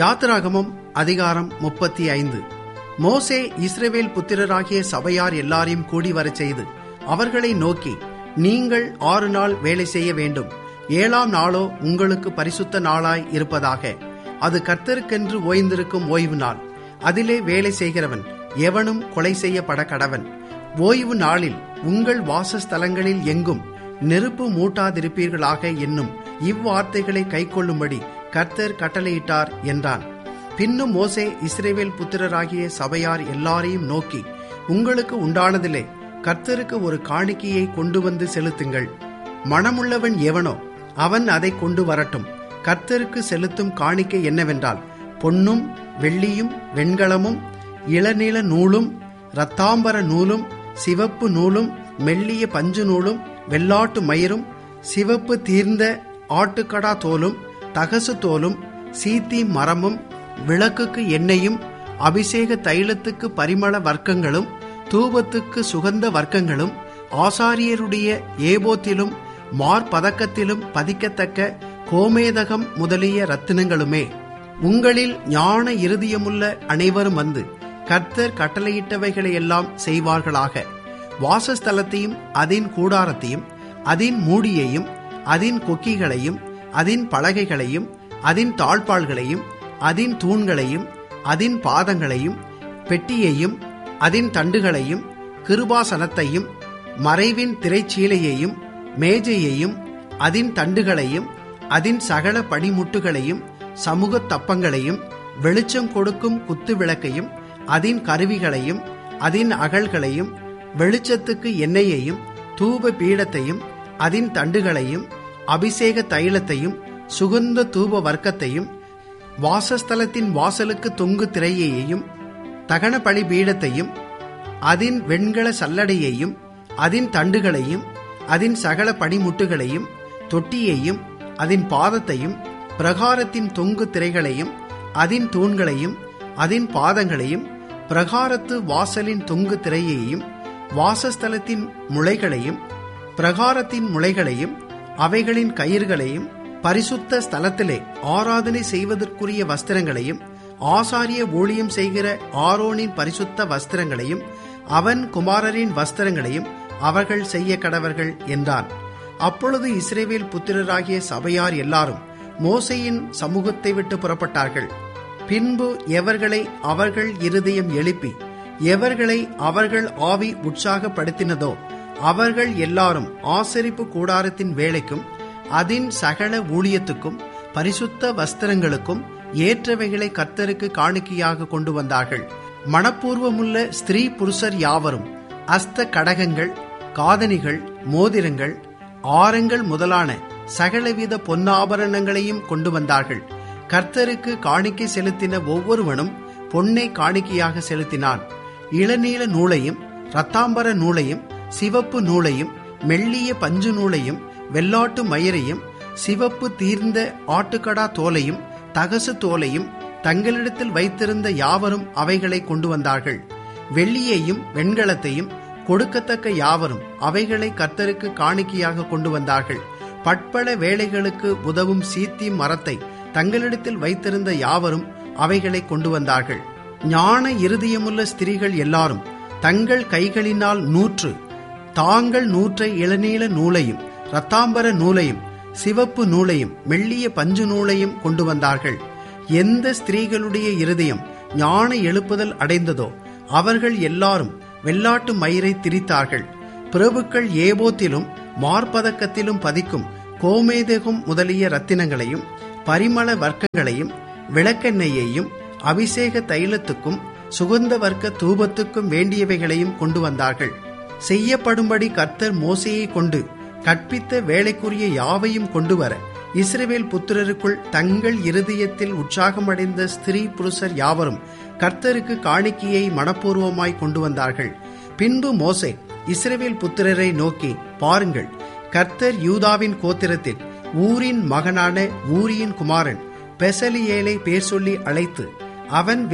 யாத்திராகமம் அதிகாரம் முப்பத்தி ஐந்து மோசே இஸ்ரவேல் புத்திரராகிய சபையார் எல்லாரையும் கூடி வரச் செய்து அவர்களை நோக்கி நீங்கள் ஆறு நாள் வேலை செய்ய வேண்டும் ஏழாம் நாளோ உங்களுக்கு பரிசுத்த நாளாய் இருப்பதாக அது கர்த்தருக்கென்று ஓய்ந்திருக்கும் ஓய்வு நாள் அதிலே வேலை செய்கிறவன் எவனும் கொலை செய்யப்பட கடவன் ஓய்வு நாளில் உங்கள் வாசஸ்தலங்களில் எங்கும் நெருப்பு மூட்டாதிருப்பீர்களாக என்னும் இவ்வார்த்தைகளை கைக்கொள்ளும்படி கர்த்தர் கட்டளையிட்டார் என்றான் பின்னும் மோசே இஸ்ரேவேல் புத்திரராகிய சபையார் எல்லாரையும் நோக்கி உங்களுக்கு உண்டானதிலே கர்த்தருக்கு ஒரு காணிக்கையை கொண்டு வந்து செலுத்துங்கள் மனமுள்ளவன் எவனோ அவன் அதை கொண்டு வரட்டும் கர்த்தருக்கு செலுத்தும் காணிக்கை என்னவென்றால் பொன்னும் வெள்ளியும் வெண்கலமும் இளநீல நூலும் இரத்தாம்பர நூலும் சிவப்பு நூலும் மெல்லிய பஞ்சு நூலும் வெள்ளாட்டு மயிரும் சிவப்பு தீர்ந்த ஆட்டுக்கடா தோலும் தகசு தோலும் சீத்தி மரமும் விளக்குக்கு எண்ணெயும் அபிஷேக தைலத்துக்கு பரிமள வர்க்கங்களும் தூபத்துக்கு சுகந்த வர்க்கங்களும் ஆசாரியருடைய ஏபோத்திலும் மார்பதக்கத்திலும் பதிக்கத்தக்க கோமேதகம் முதலிய ரத்தினங்களுமே உங்களில் ஞான இருதயமுள்ள அனைவரும் வந்து கர்த்தர் கட்டளையிட்டவைகளை எல்லாம் செய்வார்களாக வாசஸ்தலத்தையும் அதன் கூடாரத்தையும் அதன் மூடியையும் அதன் கொக்கிகளையும் அதன் பலகைகளையும் அதன் தாழ்பாள்களையும் அதன் தூண்களையும் அதன் பாதங்களையும் பெட்டியையும் அதன் தண்டுகளையும் கிருபாசனத்தையும் மறைவின் திரைச்சீலையையும் மேஜையையும் அதன் தண்டுகளையும் அதன் சகல பணிமுட்டுகளையும் சமூக தப்பங்களையும் வெளிச்சம் கொடுக்கும் குத்து விளக்கையும் அதன் கருவிகளையும் அதன் அகல்களையும் வெளிச்சத்துக்கு எண்ணெயையும் தூப பீடத்தையும் அதன் தண்டுகளையும் அபிஷேக தைலத்தையும் சுகந்த தூப வர்க்கத்தையும் வாசஸ்தலத்தின் வாசலுக்கு தொங்கு திரையையும் தகன பலி பீடத்தையும் அதன் வெண்கல சல்லடையையும் அதன் தண்டுகளையும் அதன் சகல பணிமுட்டுகளையும் தொட்டியையும் அதன் பாதத்தையும் பிரகாரத்தின் தொங்கு திரைகளையும் அதன் தூண்களையும் அதன் பாதங்களையும் பிரகாரத்து வாசலின் தொங்கு திரையையும் வாசஸ்தலத்தின் முளைகளையும் பிரகாரத்தின் முளைகளையும் அவைகளின் கயிர்களையும் பரிசுத்த ஸ்தலத்திலே ஆராதனை செய்வதற்குரிய வஸ்திரங்களையும் ஆசாரிய ஊழியம் செய்கிற ஆரோனின் பரிசுத்த வஸ்திரங்களையும் அவன் குமாரரின் வஸ்திரங்களையும் அவர்கள் செய்ய கடவர்கள் என்றான் அப்பொழுது இஸ்ரேவேல் புத்திரராகிய சபையார் எல்லாரும் மோசையின் சமூகத்தை விட்டு புறப்பட்டார்கள் பின்பு எவர்களை அவர்கள் இருதயம் எழுப்பி எவர்களை அவர்கள் ஆவி உற்சாகப்படுத்தினதோ அவர்கள் எல்லாரும் ஆசரிப்பு கூடாரத்தின் வேலைக்கும் அதன் சகல ஊழியத்துக்கும் பரிசுத்த வஸ்திரங்களுக்கும் ஏற்றவைகளை கர்த்தருக்கு காணிக்கையாக கொண்டு வந்தார்கள் மனப்பூர்வமுள்ள ஸ்திரீ புருஷர் யாவரும் அஸ்த கடகங்கள் காதணிகள் மோதிரங்கள் ஆரங்கள் முதலான சகலவித பொன்னாபரணங்களையும் கொண்டு வந்தார்கள் கர்த்தருக்கு காணிக்கை செலுத்தின ஒவ்வொருவனும் பொன்னை காணிக்கையாக செலுத்தினான் இளநீல நூலையும் ரத்தாம்பர நூலையும் சிவப்பு நூலையும் மெல்லிய பஞ்சு நூலையும் வெள்ளாட்டு மயிரையும் சிவப்பு தீர்ந்த ஆட்டுக்கடா தோலையும் தகசு தோலையும் தங்களிடத்தில் வைத்திருந்த யாவரும் அவைகளை கொண்டு வந்தார்கள் வெள்ளியையும் வெண்கலத்தையும் கொடுக்கத்தக்க யாவரும் அவைகளை கர்த்தருக்கு காணிக்கையாக கொண்டு வந்தார்கள் பட்பல வேலைகளுக்கு உதவும் சீத்தி மரத்தை தங்களிடத்தில் வைத்திருந்த யாவரும் அவைகளை கொண்டு வந்தார்கள் ஞான இருதயமுள்ள ஸ்திரீகள் எல்லாரும் தங்கள் கைகளினால் நூற்று தாங்கள் நூற்றை இளநீல நூலையும் ரத்தாம்பர நூலையும் சிவப்பு நூலையும் மெல்லிய பஞ்சு நூலையும் கொண்டு வந்தார்கள் எந்த ஸ்திரீகளுடைய இருதயம் ஞான எழுப்புதல் அடைந்ததோ அவர்கள் எல்லாரும் வெள்ளாட்டு மயிரை திரித்தார்கள் பிரபுக்கள் ஏபோத்திலும் மார்பதக்கத்திலும் பதிக்கும் கோமேதகம் முதலிய ரத்தினங்களையும் பரிமள வர்க்கங்களையும் விளக்கெண்ணெயையும் அபிஷேக தைலத்துக்கும் சுகந்த வர்க்க தூபத்துக்கும் வேண்டியவைகளையும் கொண்டு வந்தார்கள் செய்யப்படும்படி கர்த்தர் மோசையை கொண்டு கற்பித்த வேலைக்குரிய யாவையும் கொண்டு வர இஸ்ரேவேல் புத்திரருக்குள் தங்கள் இருதயத்தில் உற்சாகமடைந்த ஸ்திரீ புருஷர் யாவரும் கர்த்தருக்கு காணிக்கையை மனப்பூர்வமாய் கொண்டு வந்தார்கள் பின்பு மோசே இஸ்ரேவேல் புத்திரரை நோக்கி பாருங்கள் கர்த்தர் யூதாவின் கோத்திரத்தில் ஊரின் மகனான ஊரியின் குமாரன் பெசலியேலை பேர் சொல்லி அழைத்து அவன்